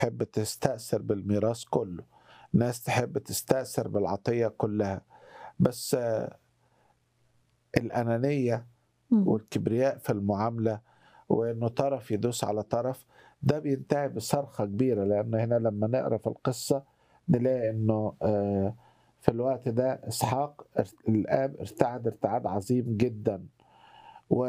تحب تستأثر بالميراث كله ناس تحب تستأثر بالعطية كلها بس آه، الأنانية مم. والكبرياء في المعاملة وإنه طرف يدوس على طرف ده بينتهي بصرخة كبيرة لأن هنا لما نقرأ في القصة نلاقي إنه آه، في الوقت ده إسحاق ار- الآب ارتعد ارتعاد عظيم جدا و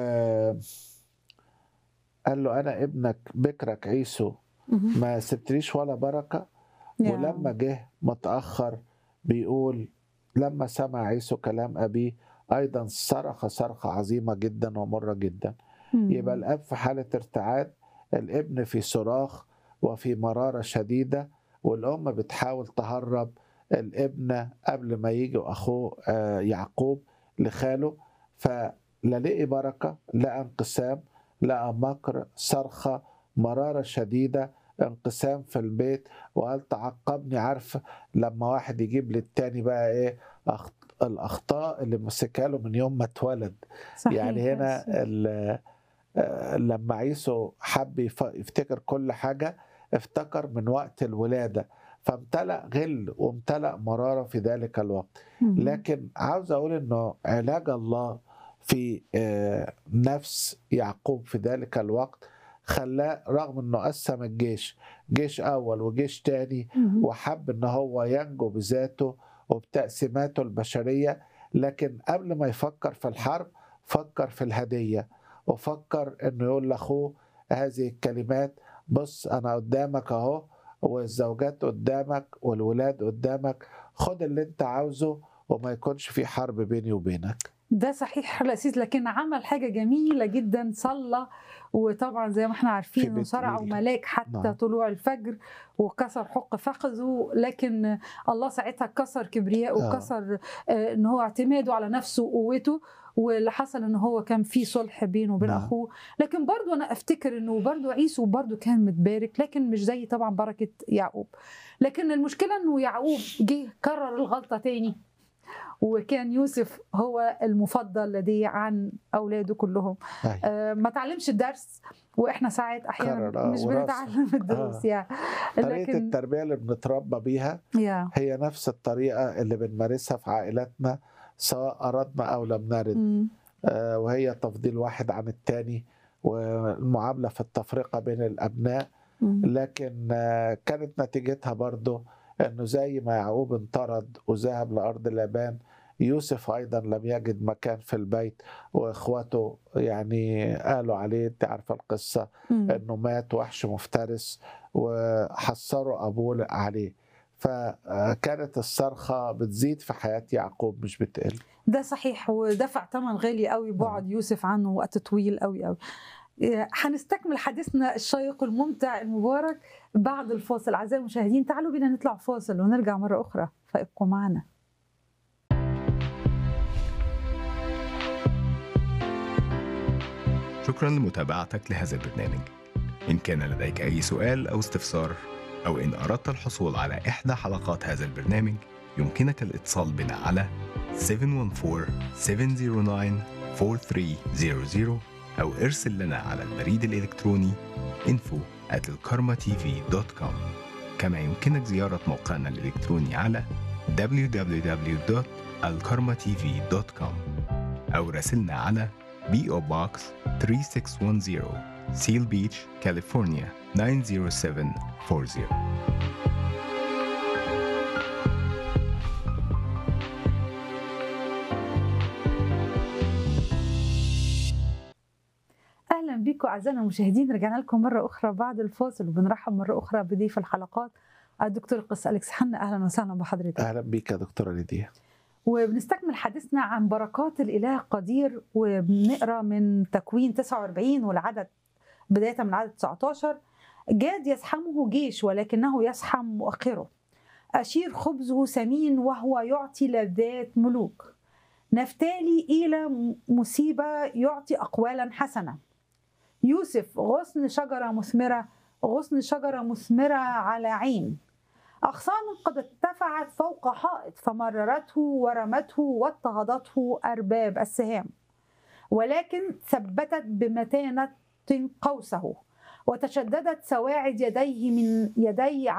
قال له أنا ابنك بكرك عيسو مهم. ما سبتليش ولا بركة يا. ولما جه متأخر بيقول لما سمع عيسو كلام أبيه أيضا صرخ صرخة عظيمة جدا ومرة جدا مم. يبقى الأب في حالة ارتعاد الابن في صراخ وفي مرارة شديدة والأم بتحاول تهرب الابن قبل ما يجي أخوه آه، يعقوب لخاله فلا لقي بركة لا انقسام لا مكر صرخة مرارة شديدة انقسام في البيت وقال تعقبني عارف لما واحد يجيب للتاني بقى ايه أخط... الأخطاء اللي مسكها له من يوم ما اتولد صحيح يعني هنا بس- ال- آه، لما عيسو حب يف- يفتكر كل حاجة افتكر من وقت الولادة فامتلأ غل وامتلأ مرارة في ذلك الوقت مم. لكن عاوز أقول أنه علاج الله في آه، نفس يعقوب في ذلك الوقت خلاه رغم أنه قسم الجيش جيش أول وجيش تاني مهم. وحب ان هو ينجو بذاته وبتقسيماته البشريه لكن قبل ما يفكر في الحرب فكر في الهديه وفكر انه يقول لاخوه هذه الكلمات بص انا قدامك اهو والزوجات قدامك والولاد قدامك خد اللي انت عاوزه وما يكونش في حرب بيني وبينك ده صحيح الأسيس لكن عمل حاجة جميلة جدا صلى وطبعا زي ما احنا في عارفين انه بيت صرعوا إيلي. ملاك حتى نعم. طلوع الفجر وكسر حق فخذه لكن الله ساعتها كسر كبرياء آه. وكسر آه، ان هو اعتماده على نفسه وقوته واللي حصل ان هو كان في صلح بينه وبين نعم. اخوه لكن برضو انا افتكر انه برضو عيسو برضو كان متبارك لكن مش زي طبعا بركة يعقوب لكن المشكلة انه يعقوب جه كرر الغلطة تاني وكان يوسف هو المفضل لديه عن اولاده كلهم أي. آه، ما تعلمش الدرس واحنا ساعات احيانا قرر، آه، مش وراثة. بنتعلم الدروس يعني طريقه لكن التربيه اللي بنتربى بيها يا هي نفس الطريقه اللي بنمارسها في عائلاتنا سواء اردنا او لم نرد مم. آه، وهي تفضيل واحد عن التاني والمعاملة في التفرقة بين الأبناء مم. لكن آه، كانت نتيجتها برضو أنه زي ما يعقوب انطرد وذهب لأرض لابان يوسف أيضا لم يجد مكان في البيت وإخواته يعني قالوا عليه أنت عارفة القصة مم. أنه مات وحش مفترس وحصروا أبوه عليه فكانت الصرخة بتزيد في حياة يعقوب مش بتقل ده صحيح ودفع ثمن غالي قوي بعد يوسف عنه وقت طويل قوي قوي إيه، هنستكمل حديثنا الشيق الممتع المبارك بعد الفاصل اعزائي المشاهدين تعالوا بينا نطلع فاصل ونرجع مره اخرى فابقوا معنا شكرا لمتابعتك لهذا البرنامج إن كان لديك أي سؤال أو استفسار أو إن أردت الحصول على إحدى حلقات هذا البرنامج يمكنك الاتصال بنا على 714-709-4300 أو ارسل لنا على البريد الإلكتروني info at الكارما-tv.com كما يمكنك زيارة موقعنا الإلكتروني على www.alkarmatv.com أو راسلنا على PO Box 3610 Seal Beach, California 90740 اهلا بكم اعزائنا المشاهدين رجعنا لكم مره اخرى بعد الفاصل وبنرحب مره اخرى بضيف الحلقات الدكتور القس اليكس حنا اهلا وسهلا بحضرتك أهلا بيك يا دكتورة ليديا وبنستكمل حديثنا عن بركات الاله القدير وبنقرا من تكوين 49 والعدد بدايه من العدد 19 جاد يزحمه جيش ولكنه يزحم مؤخره أشير خبزه سمين وهو يعطي لذات ملوك نفتالي إلى مصيبة يعطي أقوالا حسنة يوسف غصن شجرة مثمرة غصن شجرة مثمرة على عين أغصان قد ارتفعت فوق حائط فمررته ورمته واضطهدته أرباب السهام ولكن ثبتت بمتانة قوسه وتشددت سواعد يديه من يدي